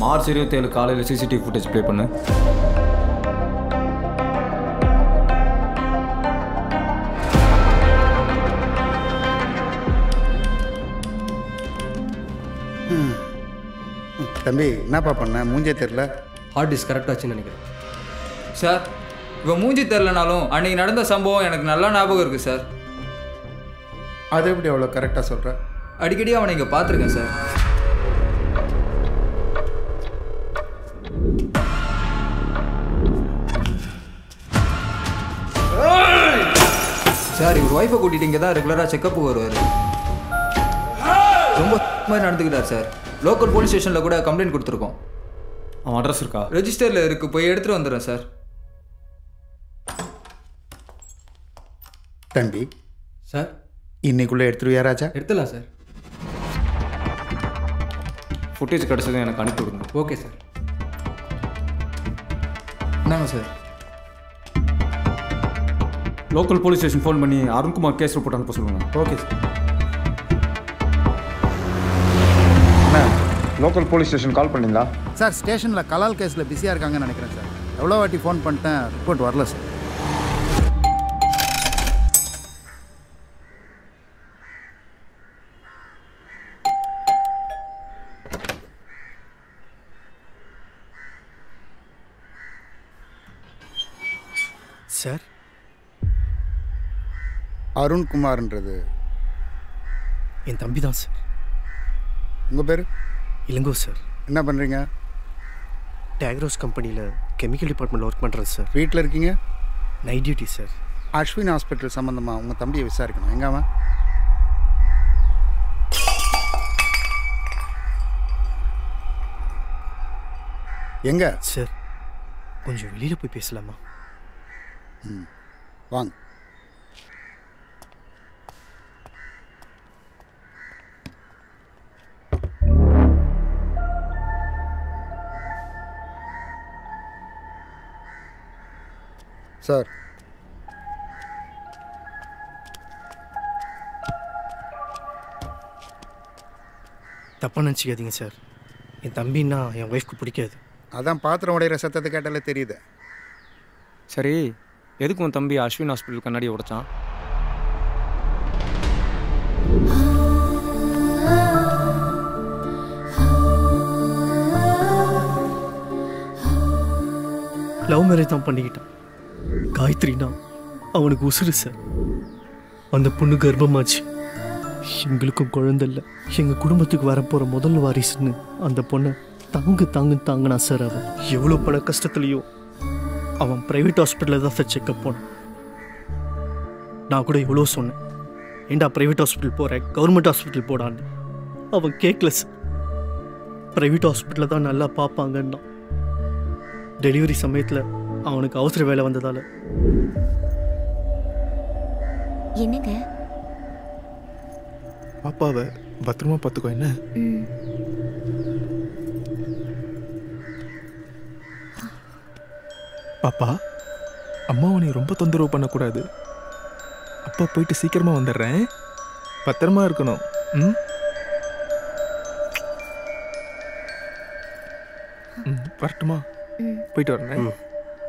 March இருபத்தேழு காலையில் CCTV footage play பண்ணு தம்பி என்னப்பா பண்ண மூஞ்சே தெரில ஹார்ட் டிஸ்க் கரெக்டாக வச்சுன்னு நினைக்கிறேன் சார் இவன் மூஞ்சி தெரிலனாலும் அன்னைக்கு நடந்த சம்பவம் எனக்கு நல்லா ஞாபகம் இருக்குது சார் அது எப்படி அவ்வளோ கரெக்டாக சொல்கிற அடிக்கடி அவனை இங்கே பார்த்துருக்கேன் சார் சார் இவர் ஒய்ஃபை கூட்டிட்டு இங்கே தான் ரெகுலராக செக்கப்புக்கு வருவார் ரொம்ப மாதிரி நடந்துக்கிட்டார் சார் லோக்கல் போலீஸ் ஸ்டேஷனில் கூட கம்ப்ளைண்ட் கொடுத்துருக்கோம் அவன் அட்ரஸ் இருக்கா ரெஜிஸ்டரில் இருக்கு போய் எடுத்துகிட்டு வந்துடுறேன் சார் தம்பி சார் இன்னைக்குள்ளே எடுத்துருவியா ராஜா எடுத்துடலாம் சார் ஃபுட்டேஜ் கிடச்சதும் எனக்கு அனுப்பி விடுங்க ஓகே சார் என்னங்க sir local police station phone பண்ணி அருண்குமார் கேஸ் ரிப்போர்ட் அனுப்ப சொல்லுங்க okay sir local police station call பண்ணீங்களா சார் ஸ்டேஷனில் கலால் கேஸில் பிஸியாக இருக்காங்கன்னு நினைக்கிறேன் சார் எவ்வளோ வாட்டி ஃபோன் பண்ணிட்டேன் ரிப்போர்ட் வரல சார் சார் அருண்குமார்ன்றது என் தம்பி தான் சார் உங்கள் பேர் இளங்கோ சார் என்ன பண்ணுறீங்க டேக்ரோஸ் கம்பெனியில் கெமிக்கல் டிபார்ட்மெண்ட்டில் ஒர்க் பண்ணுறேன் சார் வீட்டில் இருக்கீங்க night duty sir Ashwin hospital சம்மந்தமாக உங்கள் தம்பியை விசாரிக்கணும் எங்க அவன் எங்க சார் கொஞ்சம் வெளியில் போய் பேசலாமா வாங்க சார் தப்பாக நினச்சிக்காதீங்க சார் என் தம்பின்னா என் ஒய்ஃப்க்கு பிடிக்காது அதான் பாத்திரம் உடையிற சத்தத்தை கேட்டாலே தெரியுது சரி எதுக்கு உன் தம்பி அஸ்வின் ஹாஸ்பிட்டல் கண்ணாடி உடைச்சான் லவ் மேரேஜ் தான் பண்ணிக்கிட்டான் காயத்ரினா அவனுக்கு உசுறு சார் அந்த பொண்ணு கர்ப்பமாச்சு எங்களுக்கும் குழந்தை இல்லை எங்கள் குடும்பத்துக்கு வரப்போகிற முதல் வாரிசுன்னு அந்த பொண்ணை தாங்கு தாங்கு தாங்கினா சார் அவன் எவ்வளோ பல கஷ்டத்துலையும் அவன் ப்ரைவேட் ஹாஸ்பிட்டலில் தான் சார் செக்கப் போனான் நான் கூட எவ்வளோ சொன்னேன் ஏண்டா ப்ரைவேட் ஹாஸ்பிட்டல் போகிறேன் கவர்மெண்ட் ஹாஸ்பிட்டல் போடான்னு அவன் கேட்கல சார் ப்ரைவேட் ஹாஸ்பிட்டலில் தான் நல்லா பார்ப்பாங்கன்னா டெலிவரி சமயத்தில் அவனுக்கு அவசர வேலை வந்ததால் என்னங்க பாப்பாவை பத்திரமா பார்த்துக்கோ என்ன ம் பாப்பா அம்மாவை நீ ரொம்ப தொந்தரவு பண்ணக்கூடாது அப்பா போயிட்டு சீக்கிரமா வந்துடுறேன் பத்திரமா இருக்கணும் ம் ம் வரட்டுமா ம் போயிட்டு வரேன் ம்.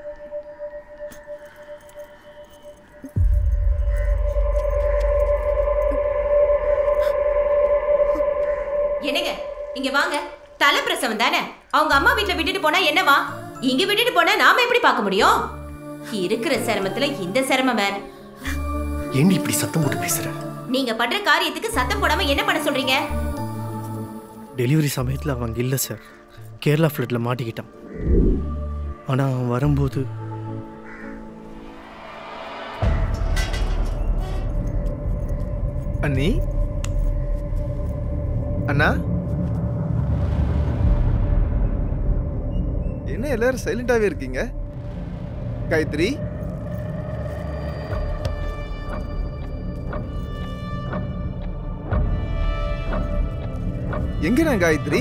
என்னங்க இங்க வாங்க தலைப்பிரசவம் தானே அவங்க அம்மா வீட்ல விட்டுட்டு போனா என்னவா இங்க விட்டுட்டு போனா நாம எப்படி பார்க்க முடியும் இருக்கிற சிரமத்துல இந்த சிரமம் வேற ஏண்டி இப்படி சத்தம் போட்டு பேசுற நீங்க பண்ற காரியத்துக்கு சத்தம் போடாம என்ன பண்ண சொல்றீங்க டெலிவரி சமயத்தில் அவன் இல்லை சார் கேரளா ஃப்ளட்டில் மாட்டிக்கிட்டான் ஆனால் அவன் வரும்போது அண்ணி அண்ணா என்ன எல்லாரும் சைலண்டாவே இருக்கீங்க காயத்ரி எங்க காயத்ரி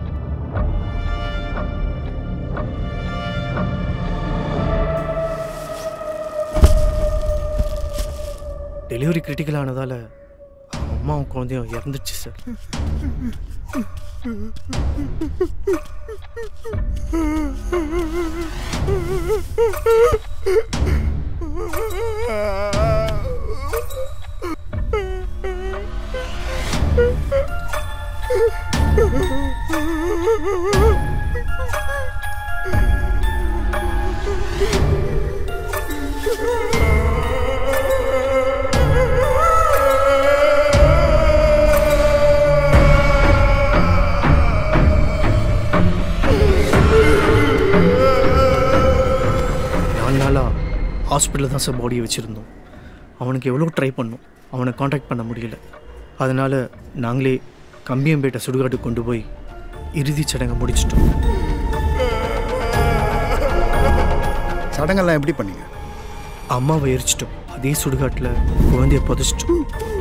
டெலிவரி கிரிட்டிக்கல் ஆனதால் அவன் அம்மாவும் குழந்தையும் இறந்துச்சு சார் ஹாஸ்பிட்டலில் தான் சார் பாடியை வச்சுருந்தோம் அவனுக்கு எவ்வளோ ட்ரை பண்ணோம் அவனை காண்டாக்ட் பண்ண முடியல அதனால் நாங்களே கம்பியம்பேட்டை சுடுகாடு கொண்டு போய் இறுதிச் சடங்கை முடிச்சிட்டோம் சடங்கெல்லாம் எப்படி பண்ணீங்க அம்மாவை எரிச்சிட்டோம் அதே சுடுகாட்டில் குழந்தைய புதைச்சிட்டோம்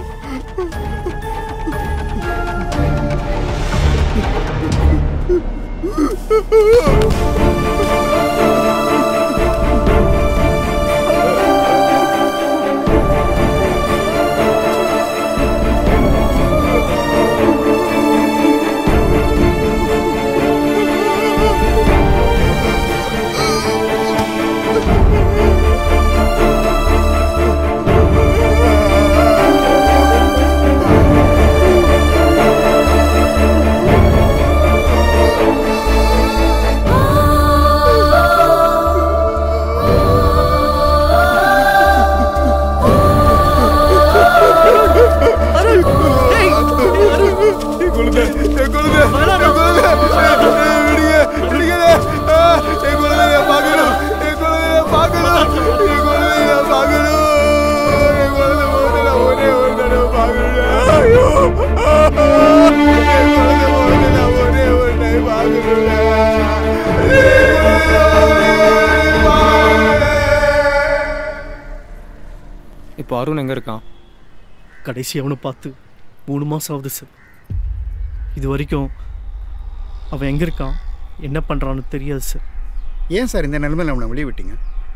இப்போ அருண் எங்கே இருக்கான் கடைசி அவனை பார்த்து மூணு மாதம் ஆகுது சார் இது வரைக்கும் அவன் எங்கே இருக்கான் என்ன பண்ணுறான்னு தெரியாது சார் ஏன் சார் இந்த நிலைமையில் அவனை வெளியே விட்டீங்க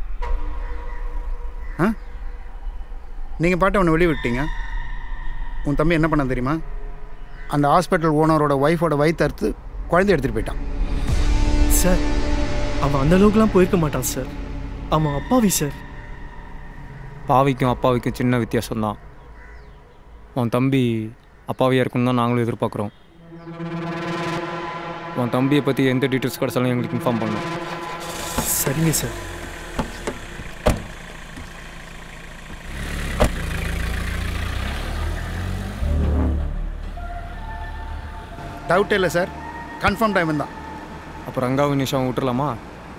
ஆ நீங்கள் பாட்டு அவனை வெளியே விட்டீங்க உன் தம்பி என்ன பண்ண தெரியுமா அந்த ஹாஸ்பிட்டல் ஓனரோட ஒய்ஃபோட வயிற்று அறுத்து குழந்தை எடுத்துகிட்டு போயிட்டான் சார் அவன் அந்த அளவுக்குலாம் போயிருக்க மாட்டான் சார் அவன் அப்பாவி சார் பாவிக்கும் அப்பாவிக்கும் சின்ன வித்தியாசம்தான் உன் தம்பி அப்பாவியாக இருக்குன்னு தான் நாங்களும் எதிர்பார்க்குறோம் உன் தம்பியை பற்றி எந்த டீட்டெயில்ஸ் கிடச்சாலும் எங்களுக்கு இன்ஃபார்ம் பண்ணும் சரிங்க சார் டவுட்டே இல்லை சார் கன்ஃபார்ம் டைம் தான் அப்போ ரங்காவும் நிஷாவும் விட்டுறலாமா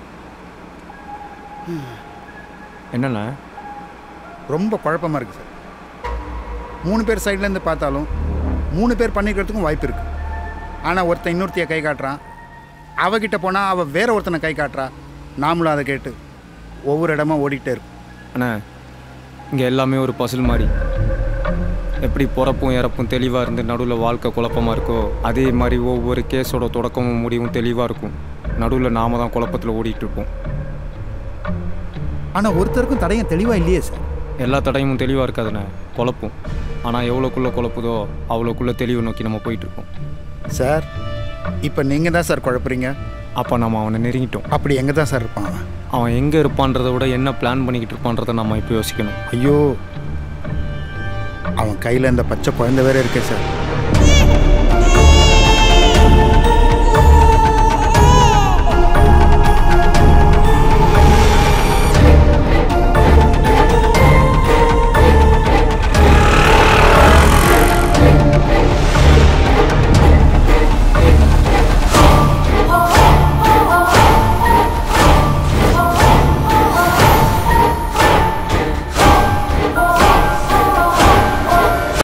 என்னண்ணே ரொம்ப குழப்பமாக இருக்குது சார் மூணு பேர் சைட்லேருந்து பார்த்தாலும் மூணு பேர் பண்ணிக்கிறதுக்கும் வாய்ப்பு இருக்குது ஆனால் ஒருத்தன் இன்னொருத்தைய கை காட்டுறான் அவகிட்ட போனால் அவள் வேற ஒருத்தனை கை காட்டுறா நாமளும் அதை கேட்டு ஒவ்வொரு இடமா ஓடிக்கிட்டே இருக்கும் அண்ணே இங்கே எல்லாமே ஒரு பசில் மாதிரி எப்படி பிறப்பும் இறப்பும் தெளிவாக இருந்து நடுவில் வாழ்க்கை குழப்பமாக இருக்கோ அதே மாதிரி ஒவ்வொரு கேஸோட தொடக்கமும் முடிவும் தெளிவாக இருக்கும் நடுவில் நாம தான் குழப்பத்தில் ஓடிட்டு இருப்போம் ஆனால் ஒருத்தருக்கும் தடையும் தெளிவாக இல்லையே சார் எல்லா தடையும் தெளிவாக இருக்காதுண்ணே குழப்பம் ஆனால் எவ்வளோக்குள்ளே குழப்புதோ அவ்வளோக்குள்ளே தெளிவு நோக்கி நம்ம போயிட்டு இருக்கோம் சார் இப்போ நீங்கள் தான் சார் குழப்புறீங்க அப்போ நம்ம அவனை நெருங்கிட்டோம் அப்படி எங்கே தான் சார் இருப்பான் அவன் அவன் எங்கே இருப்பான்றதை விட என்ன பிளான் பண்ணிக்கிட்டு இருப்பான்றதை நம்ம இப்போ யோசிக்கணும் ஐயோ அவன் கையில் இந்த பச்சை குழந்தை வேற இருக்கே சார்